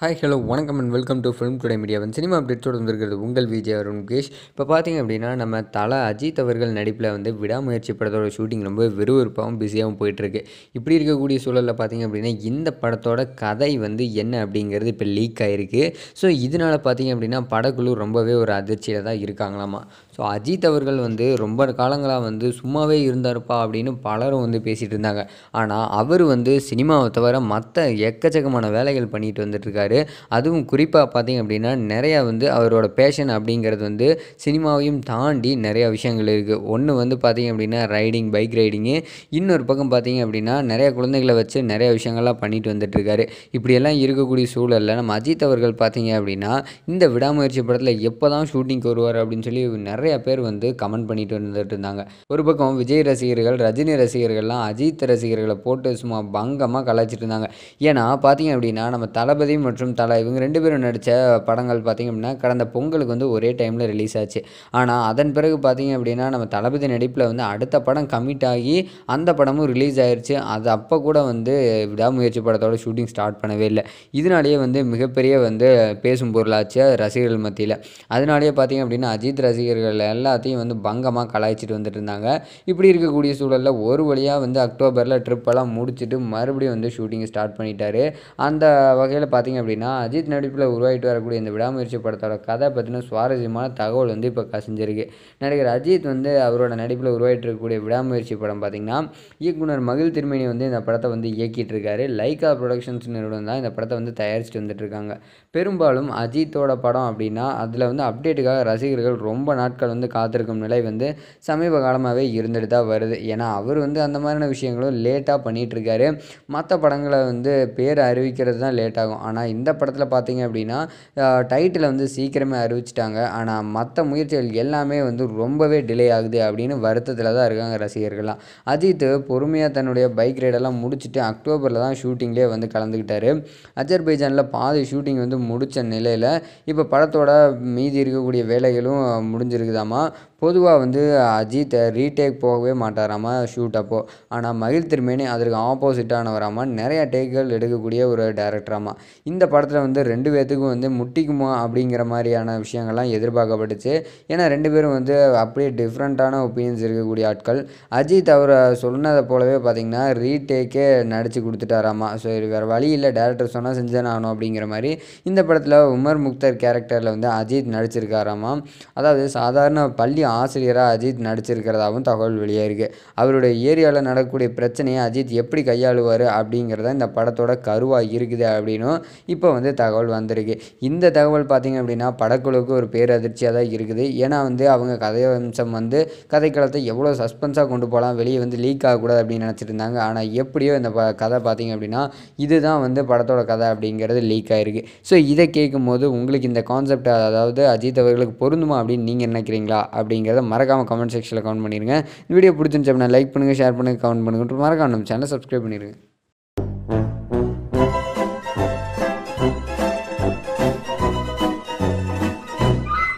hi hello வணக்கம் and welcome to Film Today media வந்து cinema அப்டேட்ஸோடு வந்திருக்கிறது உங்கள் விஜய் அருண் முகேஷ் இப்போ பார்த்தீங்க அப்படின்னா நம்ம தல அஜித் அவர்கள் நடிப்பில் வந்து விடாமுயற்சி படத்தோட ஷூட்டிங் ரொம்ப விறுவிறுப்பாகவும் பிஸியாகவும் போயிட்டுருக்கு இப்படி இருக்கக்கூடிய சூழலில் பார்த்தீங்க அப்படின்னா இந்த படத்தோட கதை வந்து என்ன அப்படிங்கிறது இப்போ லீக் ஆகிருக்கு ஸோ இதனால் பார்த்தீங்க அப்படின்னா படக்குழு ரொம்பவே ஒரு அதிர்ச்சியில் தான் இருக்காங்களாமா ஸோ அஜித் அவர்கள் வந்து ரொம்ப காலங்களாக வந்து சும்மாவே இருந்தாருப்பா அப்படின்னு பலரும் வந்து பேசிகிட்டு இருந்தாங்க ஆனால் அவர் வந்து சினிமாவை தவிர மற்ற எக்கச்சக்கமான வேலைகள் பண்ணிட்டு வந்துட்டுருக்காரு அதுவும் குறிப்பாக பார்த்தீங்க அப்படின்னா நிறையா வந்து அவரோட பேஷன் அப்படிங்கிறது வந்து சினிமாவையும் தாண்டி நிறையா விஷயங்கள் இருக்குது ஒன்று வந்து பார்த்தீங்க அப்படின்னா ரைடிங் பைக் ரைடிங்கு இன்னொரு பக்கம் பார்த்தீங்க அப்படின்னா நிறைய குழந்தைகளை வச்சு நிறைய விஷயங்கள்லாம் பண்ணிட்டு வந்துட்டுருக்காரு இப்படியெல்லாம் இருக்கக்கூடிய சூழலில் நம்ம அஜித் அவர்கள் பார்த்தீங்க அப்படின்னா இந்த விடாமுயற்சி படத்தில் எப்போ தான் ஷூட்டிங்க்கு வருவார் அப்படின்னு சொல்லி நிறைய பேர் வந்து கமெண்ட் பண்ணிட்டு வந்துட்டு இருந்தாங்க ஒரு பக்கம் விஜய் ரசிகர்கள் ரஜினி ரசிகர்கள்லாம் அஜித் ரசிகர்களை போட்டு சும்மா பங்கமாக கலாய்ச்சிட்டு இருந்தாங்க ஏன்னா பார்த்தீங்க அப்படின்னா நம்ம தளபதி மற்றும் தலை இவங்க ரெண்டு பேரும் நடித்த படங்கள் பார்த்தீங்க அப்படின்னா கடந்த பொங்கலுக்கு வந்து ஒரே டைமில் ரிலீஸ் ஆச்சு ஆனால் அதன் பிறகு பார்த்தீங்க அப்படின்னா நம்ம தளபதி நடிப்பில் வந்து அடுத்த படம் கமிட் ஆகி அந்த படமும் ரிலீஸ் ஆயிருச்சு அது அப்போ கூட வந்து விடாமுயற்சி படத்தோட ஷூட்டிங் ஸ்டார்ட் பண்ணவே இல்லை இதனாலேயே வந்து மிகப்பெரிய வந்து பேசும் பொருளாச்சு ரசிகர்கள் மத்தியில் அதனாலேயே பார்த்தீங்க அப்படின்னா அஜித் ரசிகர்கள் எல்லாத்தையும் வந்து பங்கமாக கலாய்ச்சிட்டு வந்துட்டு இருந்தாங்க இப்படி இருக்கக்கூடிய சூழலில் ஒரு வழியாக வந்து அக்டோபரில் ட்ரிப்பெல்லாம் முடிச்சுட்டு மறுபடியும் வந்து ஷூட்டிங் ஸ்டார்ட் பண்ணிட்டாரு அந்த வகையில் பார்த்தீங்க அப்படின்னா அஜித் நடிப்பில் உருவாகிட்டு வரக்கூடிய இந்த விடாமுயற்சி படத்தோட கதை பற்றின சுவாரஸ்யமான தகவல் வந்து இப்போ கசிஞ்சிருக்கு நடிகர் அஜித் வந்து அவரோட நடிப்பில் உருவாகிட்டு இருக்கக்கூடிய விடாமுயற்சி படம் பார்த்திங்கன்னா இயக்குனர் மகிழ் திருமணி வந்து இந்த படத்தை வந்து இயக்கிட்டு இருக்காரு லைகா ப்ரொடக்ஷன்ஸ் நிறுவனம் தான் இந்த படத்தை வந்து தயாரிச்சுட்டு வந்துட்டு இருக்காங்க பெரும்பாலும் அஜித்தோட படம் அப்படின்னா அதில் வந்து அப்டேட்டுக்காக ரசிகர்கள் ரொம்ப நாட்கள் வந்து காத்திருக்கும் நிலை வந்து சமீப காலமாகவே இருந்துட்டு தான் வருது ஏன்னா அவர் வந்து அந்த மாதிரியான விஷயங்களும் லேட்டாக பண்ணிகிட்ருக்காரு மற்ற படங்களை வந்து பேர் அறிவிக்கிறது தான் லேட் ஆகும் ஆனால் இந்த படத்தில் பார்த்தீங்க அப்படின்னா டைட்டிலை வந்து சீக்கிரமே அறிவிச்சிட்டாங்க ஆனால் மற்ற முயற்சிகள் எல்லாமே வந்து ரொம்பவே டிலே ஆகுது அப்படின்னு வருத்தத்தில் தான் இருக்காங்க ரசிகர்கள்லாம் அஜித் பொறுமையாக தன்னுடைய பைக் ரைடெல்லாம் முடிச்சுட்டு அக்டோபரில் தான் ஷூட்டிங்லேயே வந்து கலந்துக்கிட்டாரு அஜர்பைஜானில் பாதி ஷூட்டிங் வந்து முடித்த நிலையில் இப்போ படத்தோட மீதி இருக்கக்கூடிய வேலைகளும் முடிஞ்சிருக்குதாமா பொதுவாக வந்து அஜித் ரீடேக் போகவே மாட்டாராமா ஷூட் அப்போது ஆனால் மகிழ் திருமேனி அதற்கு ஆப்போசிட்டானவராமா நிறையா டேக்குகள் எடுக்கக்கூடிய ஒரு டேரக்டராமா இந்த படத்தில் வந்து ரெண்டு பேர்த்துக்கும் வந்து முட்டிக்குமா அப்படிங்கிற மாதிரியான விஷயங்கள்லாம் எதிர்பார்க்கப்பட்டுச்சு ஏன்னா ரெண்டு பேரும் வந்து அப்படியே டிஃப்ரெண்ட்டான ஒப்பீனியன்ஸ் இருக்கக்கூடிய ஆட்கள் அஜித் அவரை சொன்னதை போலவே பார்த்திங்கன்னா ரீடேக்கே நடித்து கொடுத்துட்டாராமா ஸோ இது வேறு வழி இல்லை டேரக்டர் சொன்னால் செஞ்சுதானே ஆகணும் அப்படிங்கிற மாதிரி இந்த படத்தில் உமர் முக்தர் கேரக்டரில் வந்து அஜித் நடிச்சிருக்காராமா அதாவது சாதாரண பள்ளி ஆசிரியராக அஜித் நடிச்சிருக்கிறதாகவும் தகவல் வெளியாயிருக்கு அவருடைய ஏரியாவில் நடக்கக்கூடிய பிரச்சனையை அஜித் எப்படி கையாளுவார் அப்படிங்கிறத இந்த படத்தோட கருவாக இருக்குது அப்படின்னும் இப்போ வந்து தகவல் வந்திருக்கு இந்த தகவல் பார்த்திங்க அப்படின்னா படக்குழுவுக்கு ஒரு பேரதிர்ச்சியாக தான் இருக்குது ஏன்னா வந்து அவங்க கதையம்சம் வந்து கதைக்களத்தை எவ்வளோ சஸ்பென்ஸாக கொண்டு போகலாம் வெளியே வந்து லீக் ஆகக்கூடாது அப்படின்னு நினச்சிட்டு இருந்தாங்க ஆனால் எப்படியோ இந்த ப கதை பார்த்திங்க அப்படின்னா இதுதான் வந்து படத்தோட கதை அப்படிங்கிறது லீக் ஆகிருக்கு ஸோ இதை கேட்கும் போது உங்களுக்கு இந்த கான்செப்ட் அதாவது அஜித் அவர்களுக்கு பொருந்துமா அப்படின்னு நீங்கள் நினைக்கிறீங்களா அப்படிங்கிறத மறக்காமல் கமெண்ட் செக்ஷனில் கமெண்ட் பண்ணிடுங்க இந்த வீடியோ பிடிச்சிருந்துச்சு அப்படின்னா லைக் பண்ணுங்கள் ஷேர் பண்ணுங்கள் கமெண்ட் பண்ணுங்கள் மறக்காம நம்ம சேனலை சப்ஸ்கிரைப் பண்ணிடுங்க